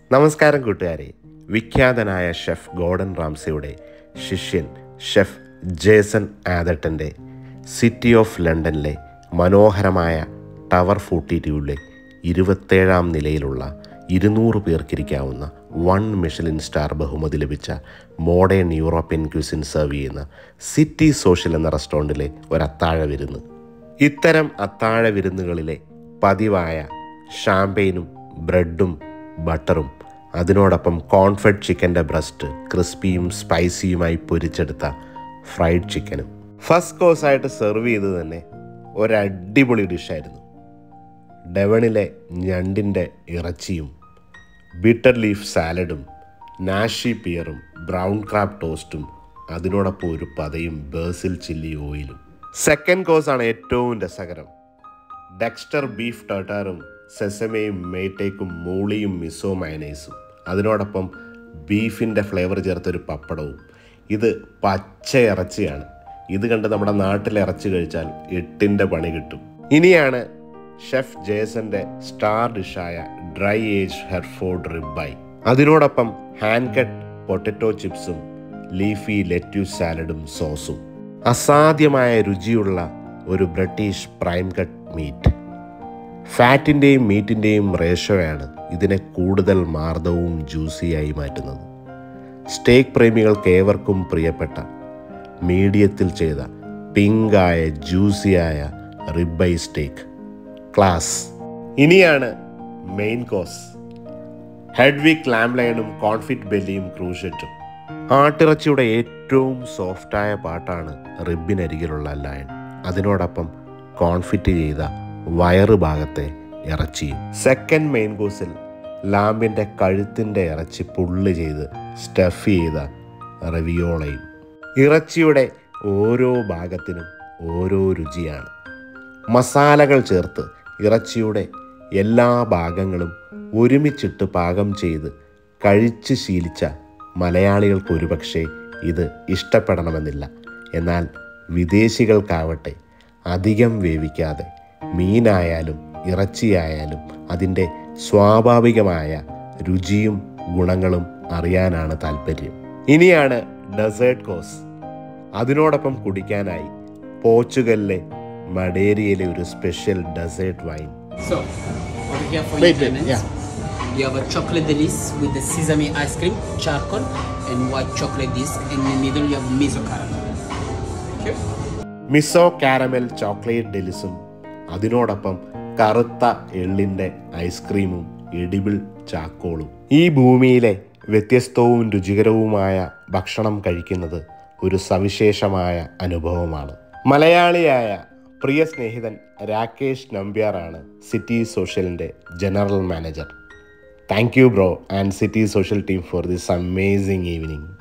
നമസ്കാരം കൂട്ടുകാരെ വിഖ്യാതനായ chef Gordon റാംസയുടെ ശിഷ്യൻ ഷെഫ് ജേസൺ ആദട്ടൻ്റെ സിറ്റി ഓഫ് ലണ്ടനിലെ മനോഹരമായ ടവർ ഫോർട്ടിറ്റ്യൂഡിലെ ഇരുപത്തേഴാം നിലയിലുള്ള ഇരുന്നൂറ് പേർക്കിരിക്കാവുന്ന വൺ മിഷലിൻ സ്റ്റാർ ബഹുമതി ലഭിച്ച മോഡേൺ യൂറോപ്യൻ ക്യൂസിൻ സെർവ് ചെയ്യുന്ന സിറ്റി സോഷ്യൽ എന്ന റെസ്റ്റോറൻറ്റിലെ ഒരു അത്താഴ വിരുന്ന് ഇത്തരം അത്താഴ വിരുന്നുകളിലെ പതിവായ ഷാമ്പെയിനും ബ്രെഡും ബട്ടറും അതിനോടൊപ്പം കോൺഫെഡ് ചിക്കൻ്റെ ബ്രസ്റ്റ് ക്രിസ്പിയും സ്പൈസിയുമായി പൊരിച്ചെടുത്ത ഫ്രൈഡ് ചിക്കനും ഫസ്റ്റ് കോഴ്സായിട്ട് സെർവ് ചെയ്തത് തന്നെ ഒരടിപൊളി ഡിഷായിരുന്നു ഡെവണിലെ ഞണ്ടിൻ്റെ ഇറച്ചിയും ബിറ്റർ ലീഫ് സാലഡും നാഷി പിയറും ബ്രൗൺ ക്രാബ് ടോസ്റ്റും അതിനോടൊപ്പം ഒരു പതയും ബേസിൽ ചില്ലി ഓയിലും സെക്കൻഡ് കോഴ്സാണ് ഏറ്റവും രസകരം ഡെക്സ്റ്റർ ബീഫ് ടർട്ടാറും സെസമയും മേറ്റേക്കും മൂളിയും മിസോ മയനൈസും അതിനോടൊപ്പം ബീഫിൻ്റെ ഫ്ലേവർ ചേർത്തൊരു പപ്പടവും ഇത് പച്ച ഇറച്ചിയാണ് ഇത് കണ്ട് നമ്മുടെ നാട്ടിൽ ഇറച്ചി കഴിച്ചാൽ എട്ടിൻ്റെ പണി കിട്ടും ഇനിയാണ് ഷെഫ് ജേസന്റെ സ്റ്റാർ ഡിഷായ ഡ്രൈ ഏജ് ഹെർഫോർഡ് റിബായി അതിനോടൊപ്പം ഹാൻഡ് കട്ട് പൊട്ടറ്റോ ചിപ്സും ലീഫി ലെറ്റ്യൂസ് സാലഡും സോസും അസാധ്യമായ രുചിയുള്ള ഒരു ബ്രിട്ടീഷ് പ്രൈം കട്ട് മീറ്റ് ഫാറ്റിൻ്റെയും മീറ്റിൻ്റെയും റേഷ്യോയാണ് ഇതിനെ കൂടുതൽ മാർദ്ദവും ജ്യൂസിയായി മാറ്റുന്നത് സ്റ്റേക്ക് പ്രേമികൾക്ക് ഏവർക്കും പ്രിയപ്പെട്ട മീഡിയത്തിൽ ചെയ്ത പിങ്കായ ജ്യൂസിയായ റിബൈ സ്റ്റേക്ക് ക്ലാസ് ഇനിയാണ് മെയിൻ കോസ് ഹെഡ്വിക് ലാംലയണും കോൺഫിറ്റ് ബെല്ലിയും ക്രൂഷറ്റും ആട്ടിറച്ചിയുടെ ഏറ്റവും സോഫ്റ്റായ പാട്ടാണ് റിബിനരികിലുള്ള ലയൺ അതിനോടൊപ്പം കോൺഫിറ്റ് ചെയ്ത വയറ് ഭാഗത്തെ ഇറച്ചിയും സെക്കൻഡ് മെയിൻ കോഴ്സിൽ ലാമ്പിൻ്റെ കഴുത്തിൻ്റെ ഇറച്ചി പുള്ളി ചെയ്ത് സ്റ്റഫ് ചെയ്ത റവിയോളയും ഇറച്ചിയുടെ ഓരോ ഭാഗത്തിനും ഓരോ രുചിയാണ് മസാലകൾ ചേർത്ത് ഇറച്ചിയുടെ എല്ലാ ഭാഗങ്ങളും ഒരുമിച്ചിട്ട് പാകം ചെയ്ത് കഴിച്ച് ശീലിച്ച മലയാളികൾക്ക് ഒരുപക്ഷെ ഇത് ഇഷ്ടപ്പെടണമെന്നില്ല എന്നാൽ വിദേശികൾക്കാവട്ടെ അധികം വേവിക്കാതെ മീനായാലും ഇറച്ചിയായാലും അതിൻ്റെ സ്വാഭാവികമായ രുചിയും ഗുണങ്ങളും അറിയാനാണ് താല്പര്യം ഇനിയാണ് ഡെസേർട്ട് കോസ് അതിനോടൊപ്പം കുടിക്കാനായി പോർച്ചുഗലിലെ മഡേരിയയിലെ ഒരു special dessert wine So, over here for Wait, your wait, payments, yeah. you have a chocolate delice with the sesame ice cream, charcoal, and white chocolate disc. In the middle, you have miso caramel. Thank you. Miso caramel chocolate ഡെലിസും അതിനോടൊപ്പം കറുത്ത എള്ളിൻ്റെ ഐസ്ക്രീമും edible ചാക്കോളും ഈ ഭൂമിയിലെ വ്യത്യസ്തവും രുചികരവുമായ ഭക്ഷണം കഴിക്കുന്നത് ഒരു സവിശേഷമായ അനുഭവമാണ് മലയാളിയായ പ്രിയ സ്നേഹിതൻ രാകേഷ് നമ്പ്യാറാണ് സിറ്റി സോഷ്യലിൻ്റെ general manager thank you bro and city social team for this amazing evening